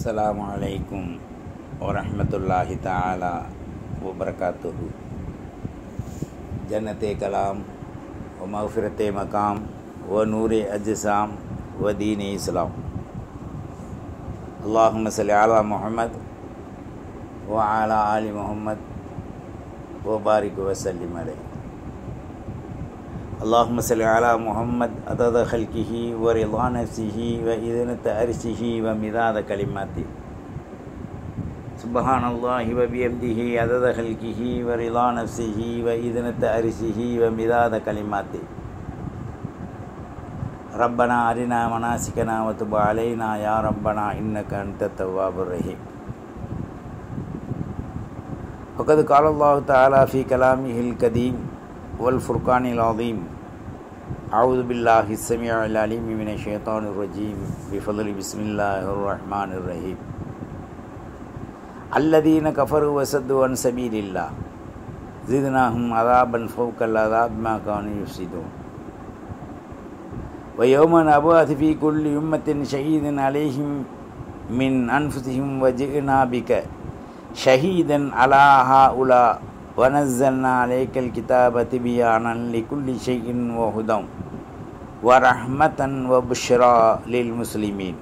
السلام عليكم ورحمة الله تعالى وبركاته جنت کلام و مغفرت مقام و نور اجسام و دین اسلام اللهم صل على محمد وعلى آل محمد وبارك وسلم عليه اللهم صل على محمد عدد خلقه ورضا نفسه وإذنة عرشه ومداد كلماته سبحان الله وبحمده عدد خلقه ورضا نفسه وإذنة عرشه ومداد كلماته ربنا أرنا مناسكنا وتب علينا يا ربنا إنك أنت التواب الرحيم وقد قال الله تعالى في كلامه القديم والفرقان العظيم أعوذ بالله السميع العليم من الشيطان الرجيم بفضل بسم الله الرحمن الرحيم الذين كفروا وصدوا عن سبيل الله زدناهم عذابا فوق العذاب ما كانوا يفسدون ويوم نبعث في كل أمة شهيد عليهم من أنفسهم وجئنا بك شهيدا على هؤلاء ونزلنا عليك الكتاب تبيانا لكل شيء وهدى ورحمة وبشرى للمسلمين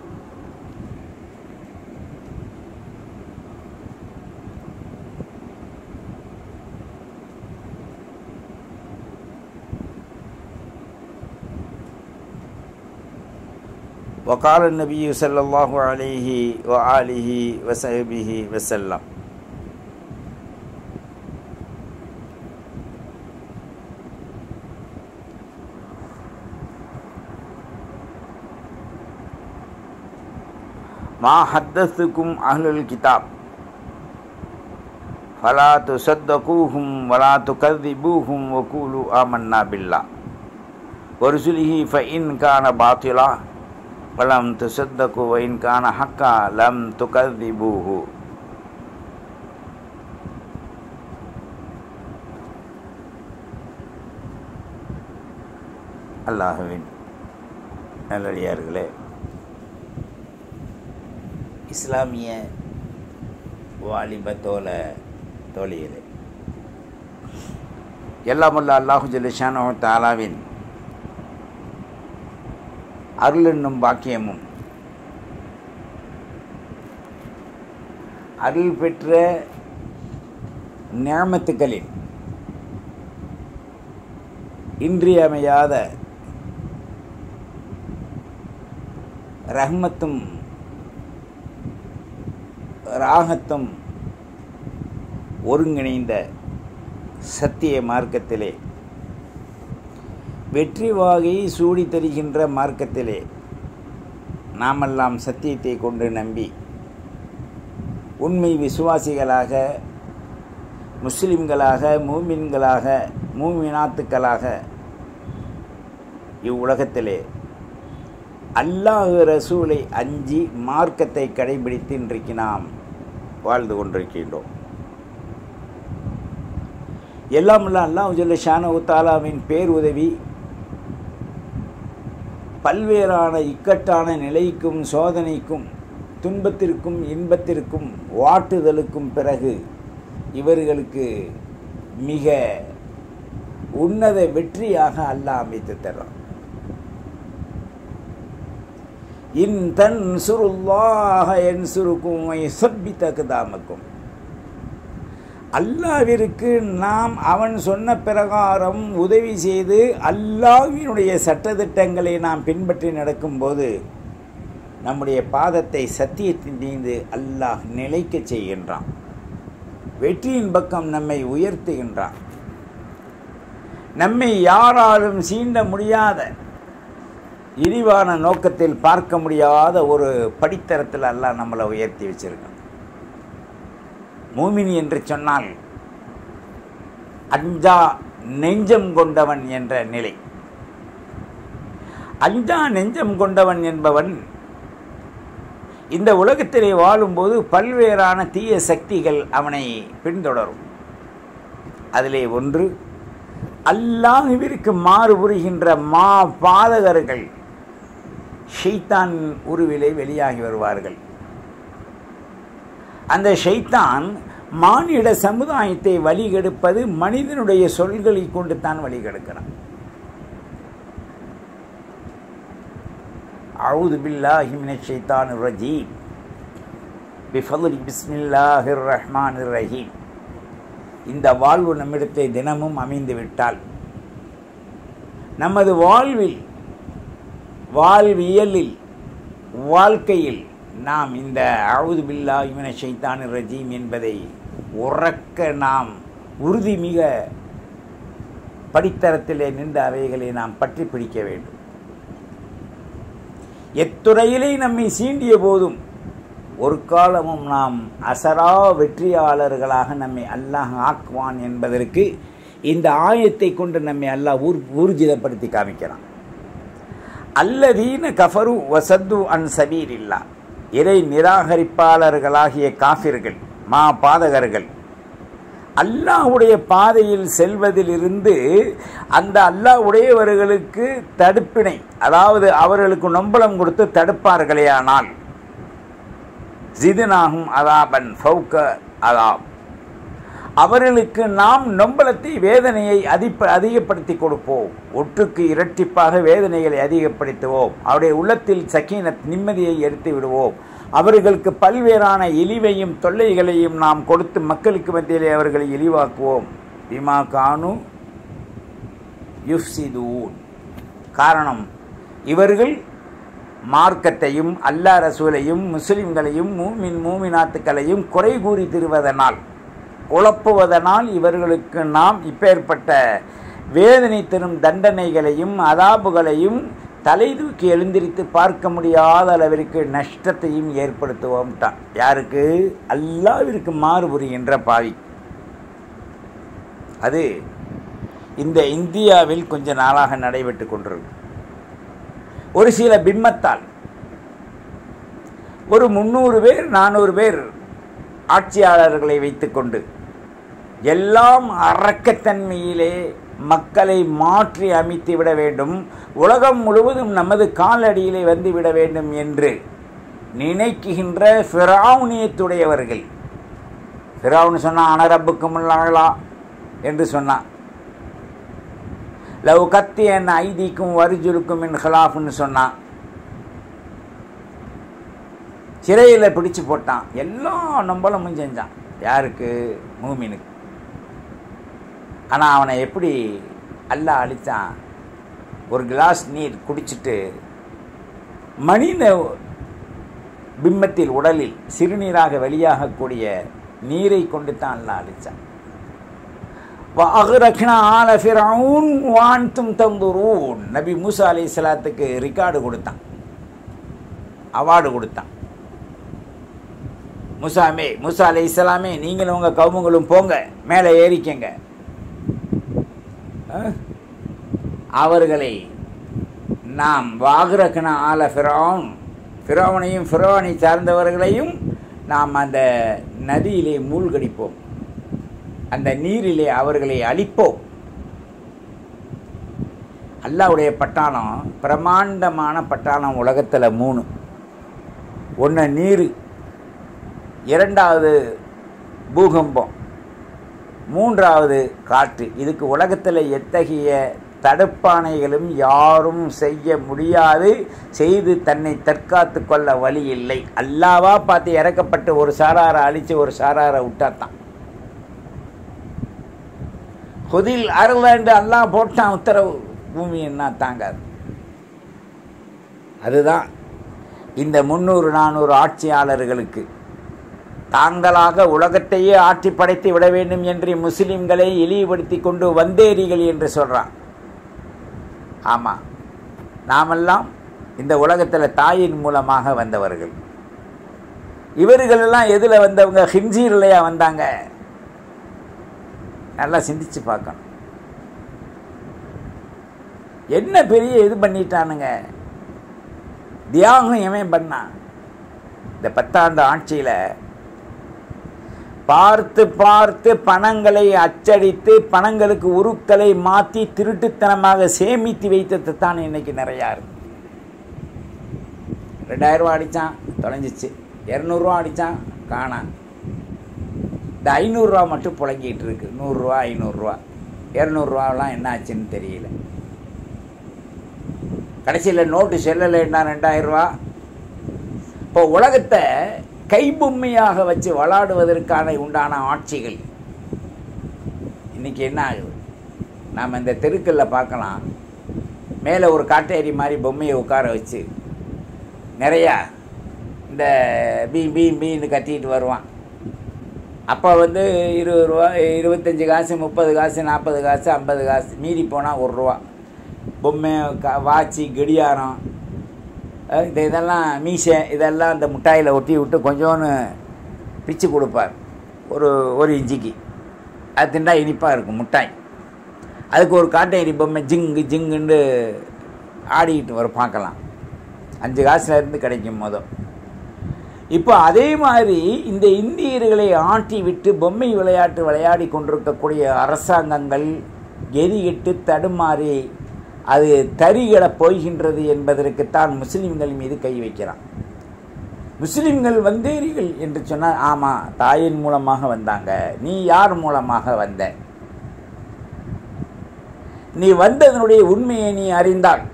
وقال النبي صلى الله عليه وآله وصحبه وسلم ما حدثكم أهل الكتاب فلا تصدقوهم ولا تكذبوهم وقولوا آمنا بالله ورسله فإن كان باطلا ولم تصدقوا وإن كان حقا لم تكذبوه அல்லாஹுவின் நல்லடியார்களே இஸ்லாமிய வாலிப தோல தோழிகளே எல்லாமல்ல அல்லாஹு ஜல்லிஷானோ தாலாவின் அருள் என்னும் பாக்கியமும் அருள் பெற்ற நியமத்துக்களின் இன்றியமையாத ரஹ்மத்தும் ராகத்தும் ஒருங்கிணைந்த சத்திய மார்க்கத்திலே வெற்றி வாகை சூடி தருகின்ற மார்க்கத்திலே நாமெல்லாம் சத்தியத்தை கொண்டு நம்பி உண்மை விசுவாசிகளாக முஸ்லிம்களாக மூமின்களாக மூமினாத்துக்களாக இவ்வுலகத்திலே அல்லாஹ் ரசூலை அஞ்சி மார்க்கத்தை கடைபிடித்து இன்றைக்கு நாம் வாழ்ந்து கொண்டிருக்கின்றோம் எல்லாம் அல்ல அல்லாஹ் ஜல்ல ஷானு தாலாவின் பேருதவி பல்வேறான இக்கட்டான நிலைக்கும் சோதனைக்கும் துன்பத்திற்கும் இன்பத்திற்கும் வாட்டுதலுக்கும் பிறகு இவர்களுக்கு மிக உன்னத வெற்றியாக அல்லாஹ் அமைத்து தர்றான் இன் தன் சுருல்லாக என் சுருக்கும் சப்பி தகுதாமக்கும் அல்லாவிற்கு நாம் அவன் சொன்ன பிரகாரம் உதவி செய்து அல்லாவினுடைய சட்டத்திட்டங்களை நாம் பின்பற்றி நடக்கும்போது நம்முடைய பாதத்தை சத்தியத்தின் மீது அல்லாஹ் நிலைக்க செய்கின்றான் வெற்றியின் பக்கம் நம்மை உயர்த்துகின்றான் நம்மை யாராலும் சீண்ட முடியாத இழிவான நோக்கத்தில் பார்க்க முடியாத ஒரு படித்தரத்தில் அல்லாஹ் நம்மளை உயர்த்தி வச்சிருக்கான் மூமினி என்று சொன்னால் அஞ்சா நெஞ்சம் கொண்டவன் என்ற நிலை அஞ்சா நெஞ்சம் கொண்டவன் என்பவன் இந்த உலகத்திலே வாழும்போது பல்வேறான தீய சக்திகள் அவனை பின்தொடரும் அதிலே ஒன்று அல்லாஹுவிற்கு மாறு புரிகின்ற மா பாதகர்கள் ஷெய்தான் உருவிலே வெளியாகி வருவார்கள் அந்த ஷைத்தான் மானிட சமுதாயத்தை வழிகெடுப்பது மனிதனுடைய சொல்களை கொண்டு தான் வழிகெடுக்கிறான் அவுது பில்லாஹி மினஷ் ஷைத்தானிர் ரஜீம் பிஃபதுலி பிஸ்மில்லாஹிர் ரஹ்மானிர் ரஹீம் இந்த வாழ்வு நம்மிடத்தை தினமும் அமைந்து விட்டால் நமது வாழ்வில் வாழ்வியலில் வாழ்க்கையில் நாம் இந்த அவுது பில்லா இவன ஷைத்தானு ரஜீம் என்பதை உறக்க நாம் உறுதி மிக படித்தரத்திலே நின்ற அவைகளை நாம் பற்றி பிடிக்க வேண்டும் எத்துறையிலே நம்மை சீண்டிய போதும் ஒரு காலமும் நாம் அசரா வெற்றியாளர்களாக நம்மை அல்லாஹ் ஆக்குவான் என்பதற்கு இந்த ஆயத்தை கொண்டு நம்மை அல்லாஹ் ஊர் ஊர்ஜிதப்படுத்தி காமிக்கிறான் அல்லதீன கஃபரு வசத்து அன் சபீர் இல்லா இறை நிராகரிப்பாளர்களாகிய காஃபிர்கள் மா பாதகர்கள் அல்லாஹ்வுடைய பாதையில் செல்வதிலிருந்து அந்த அல்லாஹ்வுடையவர்களுக்கு தடுப்பினை அதாவது அவர்களுக்கு நொம்பலம் கொடுத்து தடுப்பார்களேயானால் ஜிதுனாகும் அதாபன் ஃபவுக்க அதாப் அவர்களுக்கு நாம் நொம்பலத்தை வேதனையை அதிப்ப அதிகப்படுத்தி கொடுப்போம் ஒற்றுக்கு இரட்டிப்பாக வேதனைகளை அதிகப்படுத்துவோம் அவருடைய உள்ளத்தில் சக்கீனத் நிம்மதியை எடுத்து விடுவோம் அவர்களுக்கு பல்வேறான இழிவையும் தொல்லைகளையும் நாம் கொடுத்து மக்களுக்கு மத்தியிலே அவர்களை இழிவாக்குவோம் பிமா கானு யுஃப்சிதூன் காரணம் இவர்கள் மார்க்கத்தையும் அல்லா ரசூலையும் முஸ்லிம்களையும் மூமின் மூமினாத்துக்களையும் குறை கூறி திருவதனால் குழப்புவதனால் இவர்களுக்கு நாம் இப்பேற்பட்ட வேதனை தரும் தண்டனைகளையும் அதாபுகளையும் தலை தூக்கி எழுந்திரித்து பார்க்க முடியாத அளவிற்கு நஷ்டத்தையும் ஏற்படுத்துவோம்ட்டான் யாருக்கு அல்லாவிற்கு மாறுபுரிகின்ற பாவி அது இந்த இந்தியாவில் கொஞ்ச நாளாக நடைபெற்று கொண்டிருக்கு ஒரு சில பிம்மத்தால் ஒரு முந்நூறு பேர் நானூறு பேர் ஆட்சியாளர்களை வைத்துக்கொண்டு எல்லாம் அரக்கத்தன்மையிலே மக்களை மாற்றி அமைத்து விட வேண்டும் உலகம் முழுவதும் நமது காலடியிலே வந்துவிட வேண்டும் என்று நினைக்குகின்ற ஃபிராவுனியத்துடையவர்கள் ஃபிராவுன் சொன்னான் அனரப்புக்கும் உள்ளாங்களா என்று சொன்னான் லவ் கத்தி என் ஐதிக்கும் வரிஜுலுக்கும் என் ஹலாஃப்னு சொன்னான் சிறையில் பிடிச்சு போட்டான் எல்லா நம்பளமும் செஞ்சான் யாருக்கு மூமினுக்கு ஆனால் அவனை எப்படி அல்லாஹ் அழித்தான் ஒரு கிளாஸ் நீர் குடிச்சிட்டு மனித பிம்பத்தில் உடலில் சிறுநீராக வெளியாகக்கூடிய நீரை கொண்டு தான் அல்லாஹ் அழித்தான் வாகுரக்னா ஆல ஃபிரவுன் வான்தும் தந்துரூன் நபி மூசா அலி சலாத்துக்கு ரிக்கார்டு கொடுத்தான் அவார்டு கொடுத்தான் முசாமே முசா அலி இஸ்லாமே நீங்களும் உங்கள் கவுமுங்களும் போங்க மேலே ஏறிக்கங்க அவர்களை நாம் வாகுரக்கன ஆல ஃபிரௌன் ஃபிரௌனையும் ஃபிரௌனை சார்ந்தவர்களையும் நாம் அந்த நதியிலே மூழ்கடிப்போம் அந்த நீரிலே அவர்களை அழிப்போம் அல்லாவுடைய பட்டாளம் பிரமாண்டமான பட்டாளம் உலகத்தில் மூணு ஒன்று நீர் இரண்டாவது பூகம்பம் மூன்றாவது காற்று இதுக்கு உலகத்தில் எத்தகைய தடுப்பானைகளும் யாரும் செய்ய முடியாது செய்து தன்னை தற்காத்து கொள்ள வழி இல்லை அல்லாவா பார்த்து இறக்கப்பட்டு ஒரு சாராரை அழித்து ஒரு சாராரை விட்டாத்தான் ஹுதில் அருளாண்டு அல்லாஹ் போட்டான் உத்தரவு பூமி என்ன தாங்காது அதுதான் இந்த முந்நூறு நானூறு ஆட்சியாளர்களுக்கு தாங்களாக உலகத்தையே ஆட்சி படைத்து விட வேண்டும் என்று முஸ்லிம்களை இழிவுபடுத்தி கொண்டு வந்தேரிகள் என்று சொல்கிறான் ஆமாம் நாமெல்லாம் இந்த உலகத்தில் தாயின் மூலமாக வந்தவர்கள் இவர்களெல்லாம் எதில் வந்தவங்க ஹிம்சீர்லையா வந்தாங்க நல்லா சிந்திச்சு பார்க்கணும் என்ன பெரிய இது பண்ணிட்டானுங்க தியாகம் எவன் பண்ணான் இந்த பத்தாண்டு ஆட்சியில் பார்த்து பார்த்து பணங்களை அச்சடித்து பணங்களுக்கு உருக்களை மாற்றி திருட்டுத்தனமாக சேமித்து வைத்தது தான் இன்னைக்கு நிறையா இருக்கு ரெண்டாயிரம் ரூபா அடித்தான் தொலைஞ்சிச்சு இரநூறுவா அடித்தான் காணான் இந்த ஐநூறுரூவா மட்டும் புழங்கிட்டு இருக்கு நூறுரூவா ஐநூறுரூவா இரநூறுவாலாம் என்ன ஆச்சுன்னு தெரியல கடைசியில் நோட்டு செல்லலைன்னா ரெண்டாயிரரூவா இப்போ உலகத்தை கைபொம்மையாக வச்சு விளாடுவதற்கான உண்டான ஆட்சிகள் இன்னைக்கு என்ன ஆகுது நாம் இந்த தெருக்களில் பார்க்கலாம் மேலே ஒரு காட்டேரி மாதிரி பொம்மையை உட்கார வச்சு நிறையா இந்த பீ பீ பீன்னு கத்திட்டு வருவான் அப்போ வந்து இருபது ரூபா இருபத்தஞ்சி காசு முப்பது காசு நாற்பது காசு ஐம்பது காசு மீறி போனால் ஒரு ரூபா பொம்மை கா வாட்சி கடியாரம் அஹ் இந்த இதெல்லாம் மீசை இதெல்லாம் அந்த முட்டாயில் ஒட்டி விட்டு கொஞ்சோன்னு பிச்சு கொடுப்பார் ஒரு ஒரு இஞ்சிக்கு அது திண்டா இனிப்பாக இருக்கும் முட்டாய் அதுக்கு ஒரு காட்டேரி பொம்மை ஜிங்கு ஜிங்குன்னு ஆடிக்கிட்டு வர பார்க்கலாம் அஞ்சு காசுல இருந்து கிடைக்கும் மொதல் இப்போ அதே மாதிரி இந்த இந்தியர்களை ஆட்டி விட்டு பொம்மை விளையாட்டு விளையாடி கொண்டிருக்கக்கூடிய அரசாங்கங்கள் எரிகிட்டு தடுமாறி அது தரிகட போகின்றது என்பதற்குத்தான் முஸ்லிம்கள் மீது கை வைக்கிறான் முஸ்லிம்கள் வந்தேரிகள் என்று சொன்னால் ஆமாம் தாயின் மூலமாக வந்தாங்க நீ யார் மூலமாக வந்த நீ வந்ததனுடைய உண்மையை நீ அறிந்தால்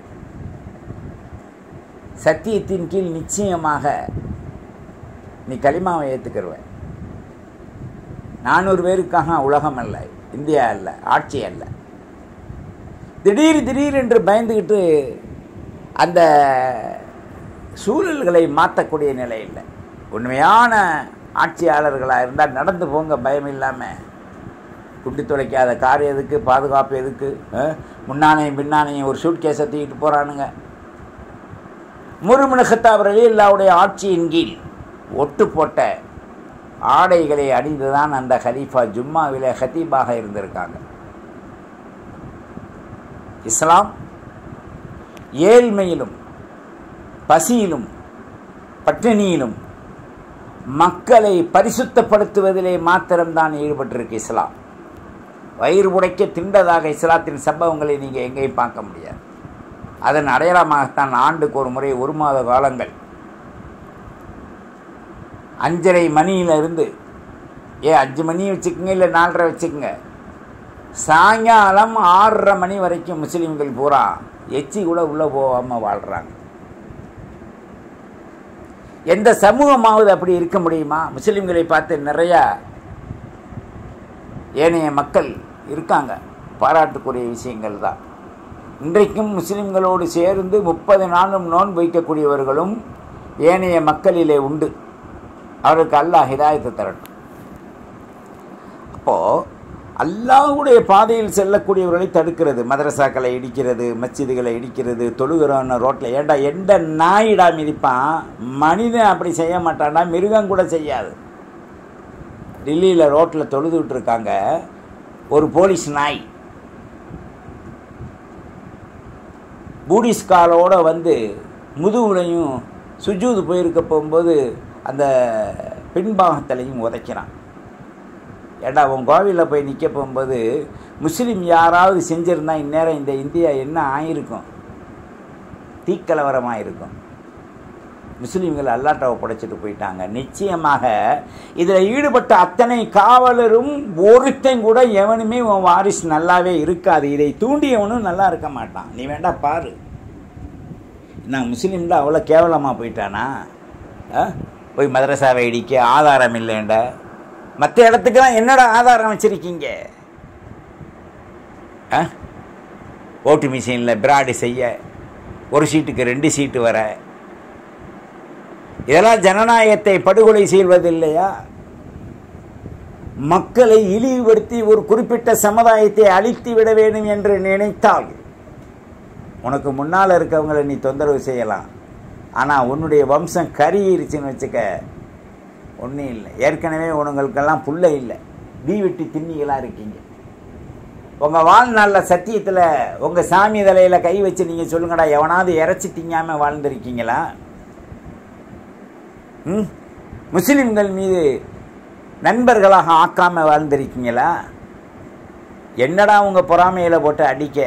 சத்தியத்தின் கீழ் நிச்சயமாக நீ களிமாவை ஏற்றுக்கிருவ நானூறு பேருக்காக உலகம் அல்ல இந்தியா அல்ல ஆட்சி அல்ல திடீர் திடீர் என்று பயந்துக்கிட்டு அந்த சூழல்களை மாற்றக்கூடிய நிலை இல்லை உண்மையான ஆட்சியாளர்களாக இருந்தால் நடந்து போங்க பயம் இல்லாமல் குட்டி துளைக்காத கார் எதுக்கு பாதுகாப்பு எதுக்கு அஹ்? முன்னானையும் பின்னானையும் ஒரு சூட் கேஸை தூக்கிட்டு போகிறானுங்க முருமனகத்தாப் ரலியல்லாவுடைய ஆட்சியின் கீழ் ஒட்டு போட்ட ஆடைகளை அணிந்துதான் அந்த ஹலீஃபா ஜும்மாவிலே ஹத்தீபாக இருந்திருக்காங்க இஸ்லாம் ஏழ்மையிலும் பசியிலும் பட்டினியிலும் மக்களை பரிசுத்தப்படுத்துவதிலே மாத்திரம்தான் ஈடுபட்டிருக்கு இஸ்லாம் வயிறு உடைக்க திண்டதாக இஸ்லாத்தின் சம்பவங்களை நீங்கள் எங்கேயும் பார்க்க முடியாது அதன் அடையாளமாகத்தான் ஆண்டுக்கு ஒரு முறை ஒரு மாத காலங்கள் அஞ்சரை மணியிலிருந்து ஏ அஞ்சு மணி வச்சுக்கோங்க இல்லை நாலரை வச்சுக்கோங்க சாயங்காலம் ஆறரை மணி வரைக்கும் முஸ்லீம்கள் பூரா எச்சி கூட உள்ளே போகாமல் வாழ்கிறாங்க எந்த சமூகமாவது அப்படி இருக்க முடியுமா முஸ்லீம்களை பார்த்து நிறையா ஏனைய மக்கள் இருக்காங்க பாராட்டுக்குரிய விஷயங்கள் தான் இன்றைக்கும் முஸ்லிம்களோடு சேர்ந்து முப்பது நாளும் நோன்பு வைக்கக்கூடியவர்களும் ஏனைய மக்களிலே உண்டு அவருக்கு அல்லாஹ் ஹிதாயத்தை தரட்டும் அப்போது அல்லாஹ்வுடைய பாதையில் செல்லக்கூடியவர்களை தடுக்கிறது மதரசாக்களை இடிக்கிறது மஸ்ஜிதுகளை இடிக்கிறது தொழுகிறோன்னு ரோட்டில் ஏண்டா எந்த நாயிடா மிதிப்பான் மனிதன் அப்படி செய்ய மாட்டான்டா மிருகம் கூட செய்யாது டெல்லியில் ரோட்டில் தொழுதுகிட்டு இருக்காங்க ஒரு போலீஸ் நாய் பூடிஸ்காலோட வந்து முதுகுலையும் சுஜூது போயிருக்க போகும்போது அந்த பின்பாகத்திலையும் உதைக்கிறான் ஏடா உன் கோவிலில் போய் நிற்க போகும்போது முஸ்லீம் யாராவது செஞ்சுருந்தா இந்நேரம் இந்த இந்தியா என்ன ஆயிருக்கும் தீக்கலவரமாக இருக்கும் முஸ்லீம்கள் அல்லாட்டாவை படைச்சிட்டு போயிட்டாங்க நிச்சயமாக இதில் ஈடுபட்ட அத்தனை காவலரும் ஒருத்தன் கூட எவனுமே உன் வாரிசு நல்லாவே இருக்காது இதை தூண்டியவனும் நல்லா இருக்க மாட்டான் நீ வேண்டா பாரு நான் முஸ்லீம்ல அவ்வளோ கேவலமாக போயிட்டானா ஆ? போய் மதரசாவை இடிக்க ஆதாரம் இல்லைண்ட மற்ற இடத்துக்கெல்லாம் என்னடா ஆதாரம் வச்சுருக்கீங்க ஆ ஓட்டு மிஷினில் பிராடு செய்ய ஒரு சீட்டுக்கு ரெண்டு சீட்டு வர இதெல்லாம் ஜனநாயகத்தை படுகொலை செய்வதில்லையா மக்களை இழிவுபடுத்தி ஒரு குறிப்பிட்ட சமுதாயத்தை அழித்து விட வேண்டும் என்று நினைத்தால் உனக்கு முன்னால் இருக்கவங்களை நீ தொந்தரவு செய்யலாம் ஆனால் உன்னுடைய வம்சம் கருகிருச்சுன்னு வச்சுக்க ஒன்றும் இல்லை ஏற்கனவே உனங்களுக்கெல்லாம் புள்ள இல்லை தீ வெட்டி திண்ணிகளாக இருக்கீங்க உங்கள் வாழ்நாளில் சத்தியத்தில் உங்கள் சாமி தலையில் கை வச்சு நீங்கள் சொல்லுங்கடா எவனாவது இறைச்சி திங்காமல் வாழ்ந்திருக்கீங்களா ம் முஸ்லிம்கள் மீது நண்பர்களாக ஆக்காமல் வாழ்ந்திருக்கீங்களா என்னடா உங்கள் பொறாமையில் போட்டு அடிக்க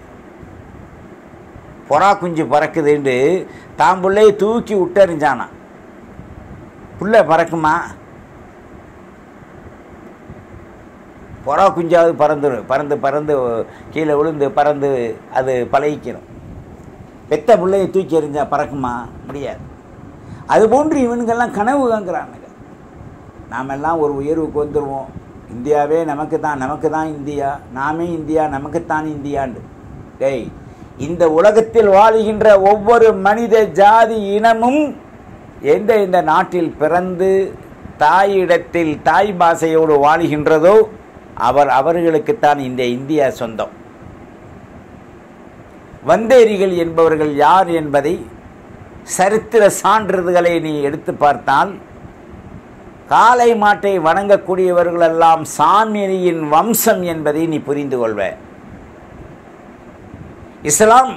பொறா குஞ்சு பறக்குதுன்னு தான் பிள்ளையை தூக்கி விட்டறிஞ்சானா புள்ள பறக்குமா புறா குஞ்சாவது பறந்துடும் பறந்து பறந்து கீழே விழுந்து பறந்து அது பழகிக்கணும் பெத்த பிள்ளையை தூக்கி எறிஞ்சா பறக்குமா முடியாது அதுபோன்று இவனுங்கெல்லாம் கனவு காங்கிறானுங்க நாம் எல்லாம் ஒரு உயர்வுக்கு வந்துடுவோம் இந்தியாவே நமக்கு தான் நமக்கு தான் இந்தியா நாமே இந்தியா நமக்குத்தான் இந்தியாண்டு டேய் இந்த உலகத்தில் வாழுகின்ற ஒவ்வொரு மனித ஜாதி இனமும் எந்த இந்த நாட்டில் பிறந்து தாயிடத்தில் தாய் பாஷையோடு வாழுகின்றதோ அவர் அவர்களுக்குத்தான் இந்த இந்தியா சொந்தம் வந்தேரிகள் என்பவர்கள் யார் என்பதை சரித்திர சான்றிதழ்களை நீ எடுத்து பார்த்தால் காளை மாட்டை வணங்கக்கூடியவர்களெல்லாம் சாமியின் வம்சம் என்பதை நீ புரிந்து கொள்வ இஸ்லாம்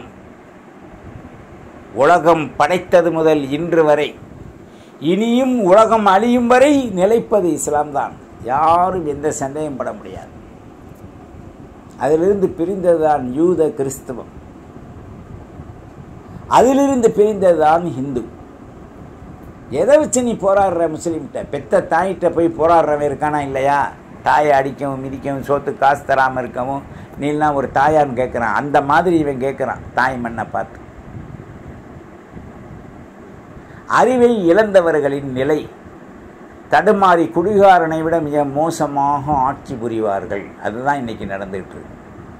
உலகம் படைத்தது முதல் இன்று வரை இனியும் உலகம் அழியும் வரை நிலைப்பது இஸ்லாம் தான் யாரும் எந்த சந்தேகம் பட முடியாது அதிலிருந்து பிரிந்ததுதான் யூத கிறிஸ்தவம் அதிலிருந்து பிரிந்ததுதான் ஹிந்து எதை வச்சு நீ போராடுற முஸ்லீம்கிட்ட பெத்த தாயிட்ட போய் போராடுறவன் இருக்கானா இல்லையா தாயை அடிக்கவும் மிதிக்கவும் சோத்து காசு தராமல் இருக்கவும் நீலாம் ஒரு தாயான்னு கேட்குறான் அந்த மாதிரி இவன் கேட்குறான் தாய் மண்ணை பார்த்து அறிவை இழந்தவர்களின் நிலை தடுமாறி குடிகாரனை விட மிக மோசமாக ஆட்சி புரிவார்கள் அதுதான் இன்னைக்கு நடந்துகிட்டு இருக்கு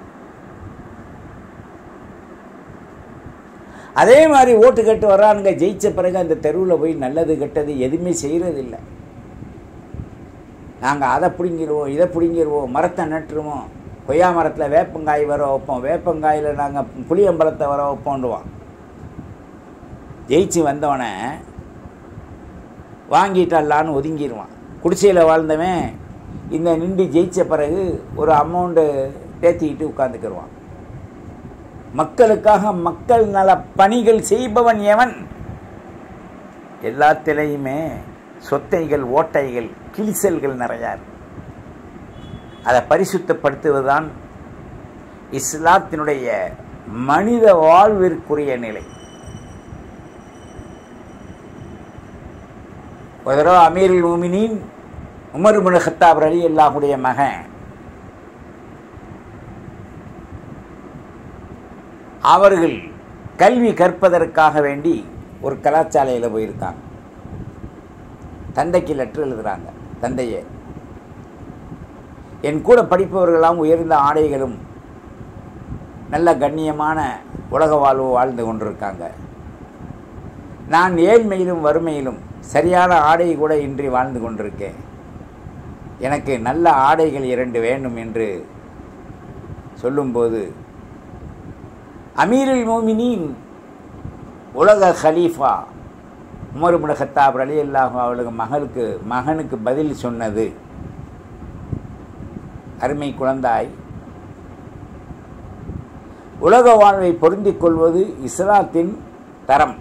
அதே மாதிரி ஓட்டு கட்டு வர்றானுங்க ஜெயிச்ச பிறகு அந்த தெருவில் போய் நல்லது கெட்டது எதுவுமே செய்கிறதில்லை நாங்கள் அதை பிடுங்கிடுவோம் இதை பிடுங்கிடுவோம் மரத்தை நட்டுருவோம் கொய்யா மரத்தில் வேப்பங்காய் வர வைப்போம் வேப்பங்காயில் நாங்கள் புளியம்பழத்தை வர வைப்போண்டுவோம் ஜெயிச்சு வந்தவனை வாங்கிட்டல்லான்னு ஒதுங்கிடுவான் குடிசையில் வாழ்ந்தவன் இந்த நின்று ஜெயித்த பிறகு ஒரு அமௌண்ட்டு தேத்திக்கிட்டு உட்காந்துக்கிடுவான் மக்களுக்காக மக்கள் நல பணிகள் செய்பவன் எவன் எல்லாத்திலையுமே சொத்தைகள் ஓட்டைகள் கிழிசல்கள் நிறையா இருக்கு அதை பரிசுத்தப்படுத்துவதுதான் இஸ்லாத்தினுடைய மனித வாழ்விற்குரிய நிலை ஒரு தடவை அமீரில் மூமினின் உமர் முன் ஹத்தாப் அலி அல்லாஹுடைய மகன் அவர்கள் கல்வி கற்பதற்காக வேண்டி ஒரு கலாச்சாலையில் போயிருக்காங்க தந்தைக்கு லெட்டர் எழுதுகிறாங்க தந்தையே என் கூட படிப்பவர்களெல்லாம் உயர்ந்த ஆடைகளும் நல்ல கண்ணியமான உலக வாழ்வு வாழ்ந்து கொண்டிருக்காங்க நான் ஏழ்மையிலும் வறுமையிலும் சரியான ஆடை கூட இன்றி வாழ்ந்து கொண்டிருக்கேன் எனக்கு நல்ல ஆடைகள் இரண்டு வேண்டும் என்று சொல்லும்போது அமீருல் மோமினின் உலக ஹலீஃபா உமர் இப்னு கத்தாப் அலி அல்லாஹ் அவளுக்கு மகளுக்கு மகனுக்கு பதில் சொன்னது அருமை குழந்தாய் உலக வாழ்வை பொருந்திக் கொள்வது இஸ்லாத்தின் தரம்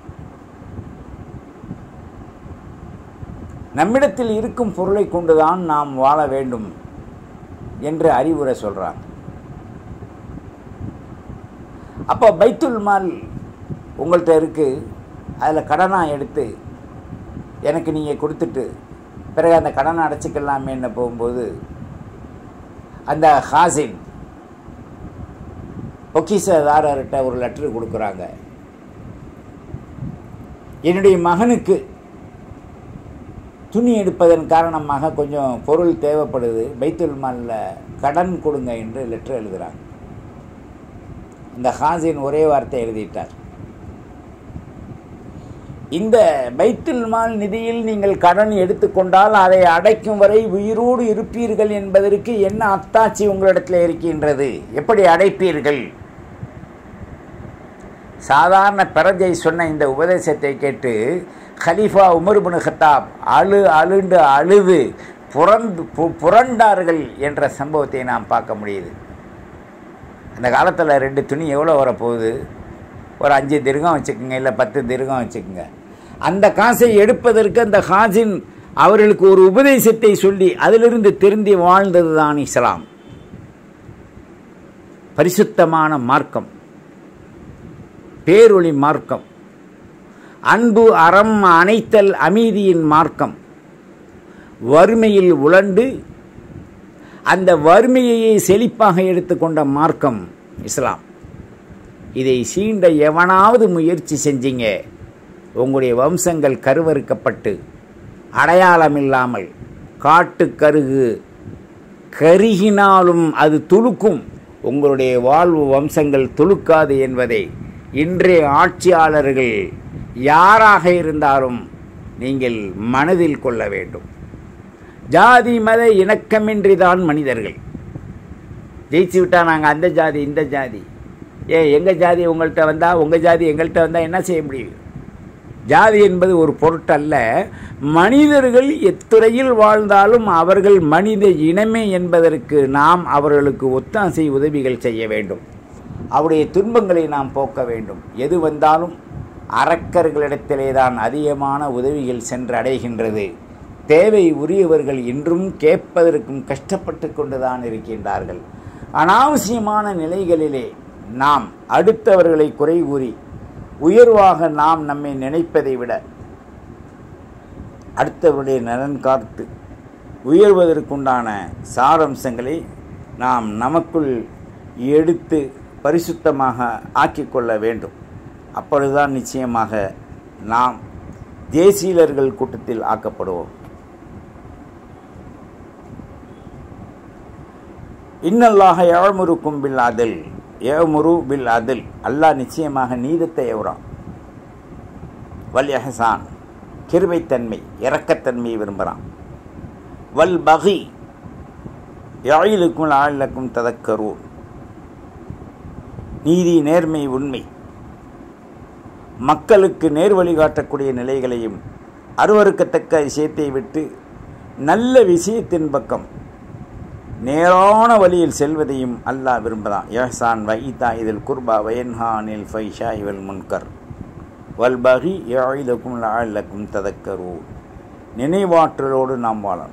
நம்மிடத்தில் இருக்கும் பொருளை கொண்டுதான் நாம் வாழ வேண்டும் என்று அறிவுரை சொல்கிறாங்க அப்போ பைத்துல் மால் உங்கள்கிட்ட இருக்குது அதில் கடனாக எடுத்து எனக்கு நீங்கள் கொடுத்துட்டு பிறகு அந்த கடனை அடைச்சிக்கலாமேன்னு போகும்போது அந்த ஹாசின் பொக்கிசதாரர்கிட்ட ஒரு லெட்ரு கொடுக்குறாங்க என்னுடைய மகனுக்கு துணி எடுப்பதன் காரணமாக கொஞ்சம் பொருள் தேவைப்படுது பைத்துல் மாலில் கடன் கொடுங்க என்று லெட்டர் எழுதுகிறாங்க இந்த ஹாசின் ஒரே வார்த்தை எழுதிட்டார் இந்த பைத்துல் மால் நிதியில் நீங்கள் கடன் எடுத்துக்கொண்டால் அதை அடைக்கும் வரை உயிரோடு இருப்பீர்கள் என்பதற்கு என்ன அத்தாட்சி உங்களிடத்தில் இருக்கின்றது எப்படி அடைப்பீர்கள் சாதாரண பிரஜை சொன்ன இந்த உபதேசத்தை கேட்டு ஹலீஃபா உமர் பின் ஹத்தாப் அழு அழுண்டு அழுது புறந்து பு- புரண்டார்கள் என்ற சம்பவத்தை நாம் பார்க்க முடியுது அந்த காலத்தில் ரெண்டு துணி எவ்வளோ வரப்போகுது ஒரு அஞ்சு திருகம் வச்சுக்கோங்க இல்லை பத்து திருகம் வச்சுக்கோங்க அந்த காசை எடுப்பதற்கு அந்த ஹாஜின் அவர்களுக்கு ஒரு உபதேசத்தை சொல்லி அதிலிருந்து திருந்தி வாழ்ந்தது தான் இஸ்லாம் பரிசுத்தமான மார்க்கம் பேரொளி மார்க்கம் அன்பு அறம் அணைத்தல் அமைதியின் மார்க்கம் வறுமையில் உழண்டு அந்த வறுமையையே செழிப்பாக எடுத்துக்கொண்ட மார்க்கம் இஸ்லாம் இதை சீண்ட எவனாவது முயற்சி செஞ்சீங்க உங்களுடைய வம்சங்கள் கருவறுக்கப்பட்டு அடையாளம் இல்லாமல் காட்டு கருகு கருகினாலும் அது துளுக்கும் உங்களுடைய வாழ்வு வம்சங்கள் துளுக்காது என்பதை இன்றைய ஆட்சியாளர்கள் யாராக இருந்தாலும் நீங்கள் மனதில் கொள்ள வேண்டும் ஜாதி மத இணக்கமின்றி தான் மனிதர்கள் ஜெயிச்சு விட்டா நாங்கள் அந்த ஜாதி இந்த ஜாதி ஏ எங்கள் ஜாதி உங்கள்கிட்ட வந்தால் உங்கள் ஜாதி எங்கள்கிட்ட வந்தால் என்ன செய்ய முடியும் ஜாதி என்பது ஒரு பொருட்டல்ல மனிதர்கள் எத்துறையில் வாழ்ந்தாலும் அவர்கள் மனித இனமே என்பதற்கு நாம் அவர்களுக்கு ஒத்தாசை உதவிகள் செய்ய வேண்டும் அவருடைய துன்பங்களை நாம் போக்க வேண்டும் எது வந்தாலும் அரக்கர்களிடத்திலே தான் அதிகமான உதவிகள் சென்று அடைகின்றது தேவை உரியவர்கள் இன்றும் கேட்பதற்கும் கஷ்டப்பட்டு கொண்டுதான் இருக்கின்றார்கள் அனாவசியமான நிலைகளிலே நாம் அடுத்தவர்களை குறை கூறி உயர்வாக நாம் நம்மை நினைப்பதை விட அடுத்தவருடைய நலன் காத்து உயர்வதற்குண்டான சாரம்சங்களை நாம் நமக்குள் எடுத்து பரிசுத்தமாக ஆக்கிக்கொள்ள வேண்டும் அப்பொழுதுதான் நிச்சயமாக நாம் தேசியலர்கள் கூட்டத்தில் ஆக்கப்படுவோம் இன்னல்லாக ஏழ்முருக்கும் பில் அதில் ஏமுரு பில் அதில் அல்லாஹ் நிச்சயமாக நீதத்தை எவரான் வல் எஹசான் கிருபைத்தன்மை இரக்கத்தன்மையை விரும்புகிறான் வல் பகி யாயிலுக்கும் ஆயிலக்கும் ததக்கரூர் நீதி நேர்மை உண்மை மக்களுக்கு நேர் வழிகாட்டக்கூடிய நிலைகளையும் அருவறுக்கத்தக்க விஷயத்தை விட்டு நல்ல விஷயத்தின் பக்கம் நேரான வழியில் செல்வதையும் அல்லாஹ் விரும்பலாம் யஹ்சான் வைதா இதில் குர்பா வயன்ஹானில் ஃபைஷா இவல் முன்கர் வல்பகி யாயிலக்கும் லாயிலக்கும் ததக்கரு நினைவாற்றலோடு நாம் வாழணும்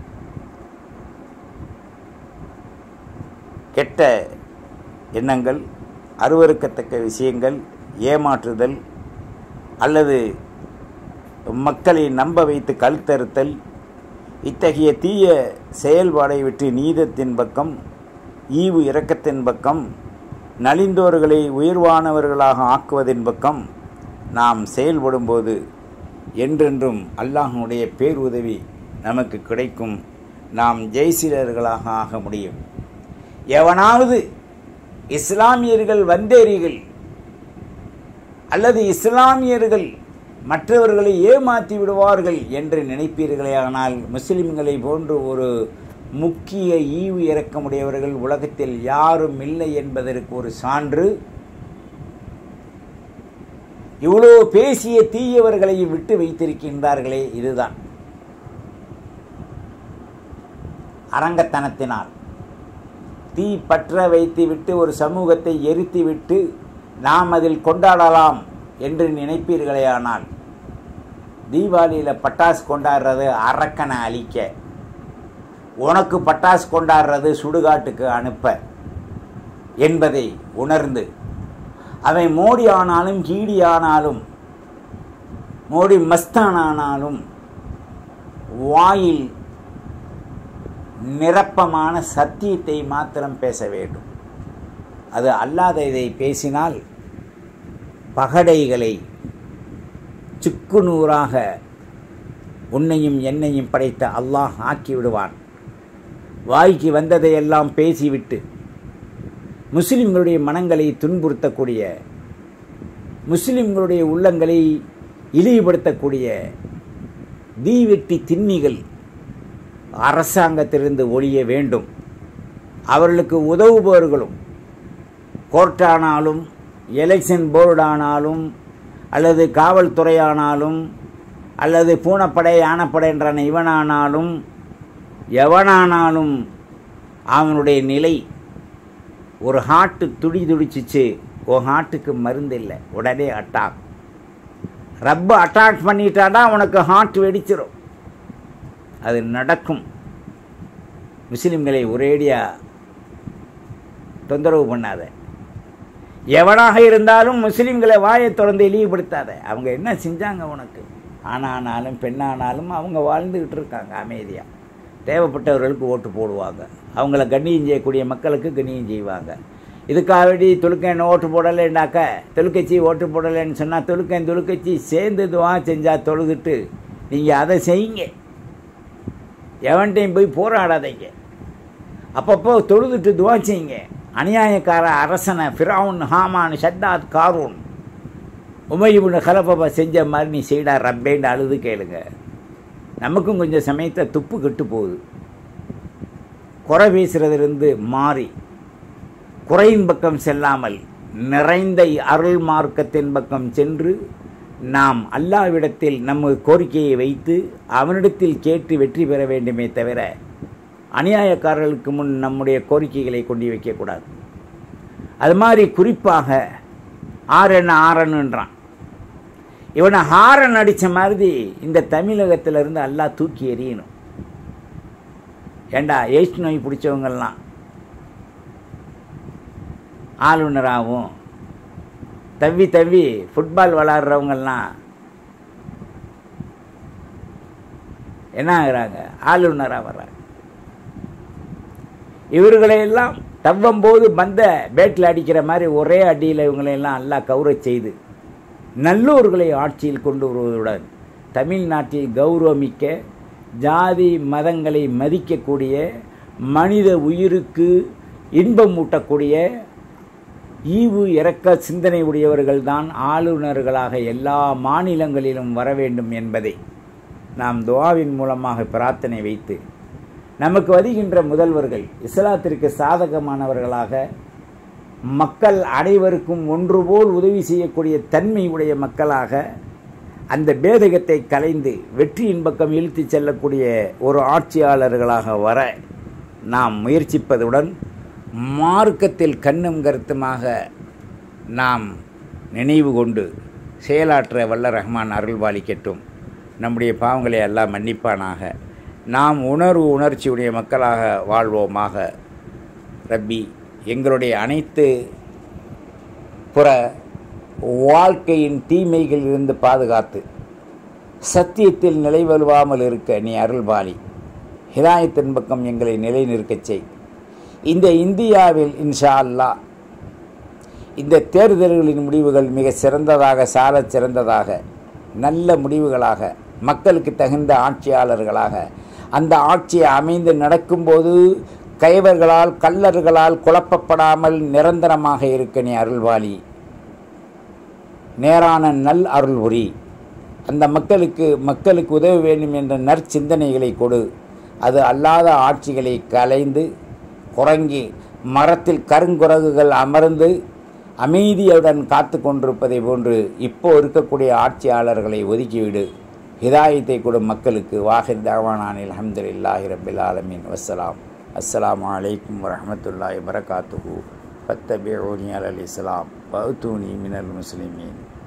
கெட்ட எண்ணங்கள் அருவறுக்கத்தக்க விஷயங்கள் ஏமாற்றுதல் அல்லது மக்களை நம்ப வைத்து கழுத்தறுத்தல் இத்தகைய தீய செயல்பாடை விட்டு நீதத்தின் பக்கம் ஈவு இரக்கத்தின் பக்கம் நலிந்தோர்களை உயர்வானவர்களாக ஆக்குவதின் பக்கம் நாம் செயல்படும்போது என்றென்றும் அல்லாஹனுடைய பேருதவி நமக்கு கிடைக்கும் நாம் ஜெய்சிலர்களாக ஆக முடியும் எவனாவது இஸ்லாமியர்கள் வந்தேரிகள் அல்லது இஸ்லாமியர்கள் மற்றவர்களை ஏமாற்றி விடுவார்கள் என்று நினைப்பீர்களே ஆனால் முஸ்லிம்களை போன்று ஒரு முக்கிய ஈவு இறக்கமுடையவர்கள் உலகத்தில் யாரும் இல்லை என்பதற்கு ஒரு சான்று இவ்வளோ பேசிய தீயவர்களை விட்டு வைத்திருக்கின்றார்களே இதுதான் அரங்கத்தனத்தினால் தீ பற்ற வைத்துவிட்டு ஒரு சமூகத்தை எரித்துவிட்டு நாம் அதில் கொண்டாடலாம் என்று நினைப்பீர்களேயானால் தீபாவளியில் பட்டாசு கொண்டாடுறது அரக்கனை அழிக்க உனக்கு பட்டாசு கொண்டாடுறது சுடுகாட்டுக்கு அனுப்ப என்பதை உணர்ந்து அவன் மோடி ஆனாலும் கீடி ஆனாலும் மோடி மஸ்தானானாலும் வாயில் நிரப்பமான சத்தியத்தை மாத்திரம் பேச வேண்டும் அது அல்லாத இதை பேசினால் பகடைகளை சுக்குநூறாக உன்னையும் என்னையும் படைத்த அல்லாஹ் ஆக்கி விடுவான் வாய்க்கு வந்ததையெல்லாம் பேசிவிட்டு முஸ்லிம்களுடைய மனங்களை துன்புறுத்தக்கூடிய முஸ்லிம்களுடைய உள்ளங்களை இழிவுபடுத்தக்கூடிய தீவெட்டி திண்ணிகள் அரசாங்கத்திலிருந்து ஒழிய வேண்டும் அவர்களுக்கு உதவுபவர்களும் கோர்ட்டானாலும் எலெக்ஷன் போர்டானாலும் அல்லது காவல்துறையானாலும் அல்லது பூனப்படை யானப்படை என்றான இவனானாலும் எவனானாலும் அவனுடைய நிலை ஒரு ஹார்ட்டு துடி துடிச்சிச்சு ஓ ஹார்ட்டுக்கு மருந்து இல்லை உடனே அட்டாக் ரப்ப அட்டாக் பண்ணிட்டானா உனக்கு ஹார்ட் வெடிச்சிடும் அது நடக்கும் முஸ்லிம்களை ஒரேடியாக தொந்தரவு பண்ணாத எவனாக இருந்தாலும் முஸ்லீம்களை வாயை திறந்து இழிவுபடுத்தாத அவங்க என்ன செஞ்சாங்க உனக்கு ஆணானாலும் பெண்ணானாலும் அவங்க வாழ்ந்துக்கிட்டு இருக்காங்க அமைதியாக தேவைப்பட்டவர்களுக்கு ஓட்டு போடுவாங்க அவங்கள கண்ணியம் செய்யக்கூடிய மக்களுக்கு கண்ணியம் செய்வாங்க இதுக்காக வேண்டி தொழுக்கன் ஓட்டு போடலைன்னாக்க தொழுக்கட்சி ஓட்டு போடலைன்னு சொன்னால் தொழுக்கன் தொழுக்கட்சி சேர்ந்து துவா செஞ்சால் தொழுதுட்டு நீங்கள் அதை செய்யுங்க எவன்ட்டையும் போய் போராடாதீங்க அப்பப்போ தொழுதுட்டு துவா செய்யுங்க அநியாயக்கார அரசனை ஃபிரவுன் ஹாமான் ஷத்தாத் காரூன் உமையுபுன கலப்பப்பா செஞ்ச மாதிரி நீ செய்டா ரப்பேன்னு அழுது கேளுங்க நமக்கும் கொஞ்சம் சமயத்தை துப்பு கெட்டு போகுது குறை பேசுறதிலிருந்து மாறி குறையின் பக்கம் செல்லாமல் நிறைந்த அருள் மார்க்கத்தின் பக்கம் சென்று நாம் அல்லாவிடத்தில் நம்ம கோரிக்கையை வைத்து அவனிடத்தில் கேட்டு வெற்றி பெற வேண்டுமே தவிர அநியாயக்காரர்களுக்கு முன் நம்முடைய கோரிக்கைகளை கொண்டு வைக்கக்கூடாது அது மாதிரி குறிப்பாக ஆரன் ஆரன்ன்றான் இவனை ஹாரன் அடித்த மாதிரி இந்த தமிழகத்திலிருந்து எல்லாம் தூக்கி எறியணும் ஏண்டா எய்ட்ஸ் நோய் பிடிச்சவங்கெல்லாம் ஆளுநராகவும் தவ்வி தவ்வி ஃபுட்பால் விளாட்றவங்கெல்லாம் என்ன ஆகுறாங்க ஆளுநராக வர்றாங்க இவர்களையெல்லாம் தவ்வும் போது பந்த பேட்டில் அடிக்கிற மாதிரி ஒரே அடியில் இவங்களையெல்லாம் எல்லாம் கௌரவ செய்து நல்லூர்களை ஆட்சியில் கொண்டு வருவதுடன் தமிழ்நாட்டில் கௌரவமிக்க ஜாதி மதங்களை மதிக்கக்கூடிய மனித உயிருக்கு இன்பம் ஊட்டக்கூடிய ஈவு இறக்க சிந்தனை உடையவர்கள்தான் ஆளுநர்களாக எல்லா மாநிலங்களிலும் வர வேண்டும் என்பதை நாம் துவாவின் மூலமாக பிரார்த்தனை வைத்து நமக்கு வருகின்ற முதல்வர்கள் இஸ்லாத்திற்கு சாதகமானவர்களாக மக்கள் அனைவருக்கும் ஒன்றுபோல் உதவி செய்யக்கூடிய தன்மை உடைய மக்களாக அந்த பேதகத்தை கலைந்து வெற்றியின் பக்கம் இழுத்துச் செல்லக்கூடிய ஒரு ஆட்சியாளர்களாக வர நாம் முயற்சிப்பதுடன் மார்க்கத்தில் கண்ணும் கருத்துமாக நாம் நினைவு கொண்டு செயலாற்ற வல்ல ரஹ்மான் அருள்பாலிக்கட்டும் நம்முடைய பாவங்களை எல்லாம் மன்னிப்பானாக நாம் உணர்வு உணர்ச்சியுடைய மக்களாக வாழ்வோமாக ரப்பி எங்களுடைய அனைத்து புற வாழ்க்கையின் தீமைகளில் இருந்து பாதுகாத்து சத்தியத்தில் நிலைவலுவாமல் இருக்க நீ அருள்பாலி ஹிதாயத்தின் பக்கம் எங்களை நிலைநிற்கச் செய் இந்த இந்தியாவில் இன்ஷா அல்லாஹ் இந்த தேர்தல்களின் முடிவுகள் மிக சிறந்ததாக சாலச் சிறந்ததாக நல்ல முடிவுகளாக மக்களுக்கு தகுந்த ஆட்சியாளர்களாக அந்த ஆட்சி அமைந்து நடக்கும்போது கைவர்களால் கள்ளர்களால் குழப்பப்படாமல் நிரந்தரமாக இருக்க நீ அருள்வாளி நேரான நல் அருள் உரி அந்த மக்களுக்கு மக்களுக்கு உதவ வேண்டும் என்ற நற்சிந்தனைகளை கொடு அது அல்லாத ஆட்சிகளை கலைந்து குறங்கி மரத்தில் கருங்குரகுகள் அமர்ந்து அமைதியுடன் காத்து கொண்டிருப்பதை போன்று இப்போ இருக்கக்கூடிய ஆட்சியாளர்களை ஒதுக்கிவிடு ஹிதாயத்தை கொடு மக்களுக்கு வாஹித் தாவானானில் அஹமதுல்லாஹி ரபில் ஆலமின் வசலாம் அஸ்ஸலாமு அலைக்கும் வரஹமத்துல்லாஹி வரகாத்துஹு ஃபத்தபிஊனி அலல் இஸ்லாம் வஅத்தூனி மினல் முஸ்லிமீன்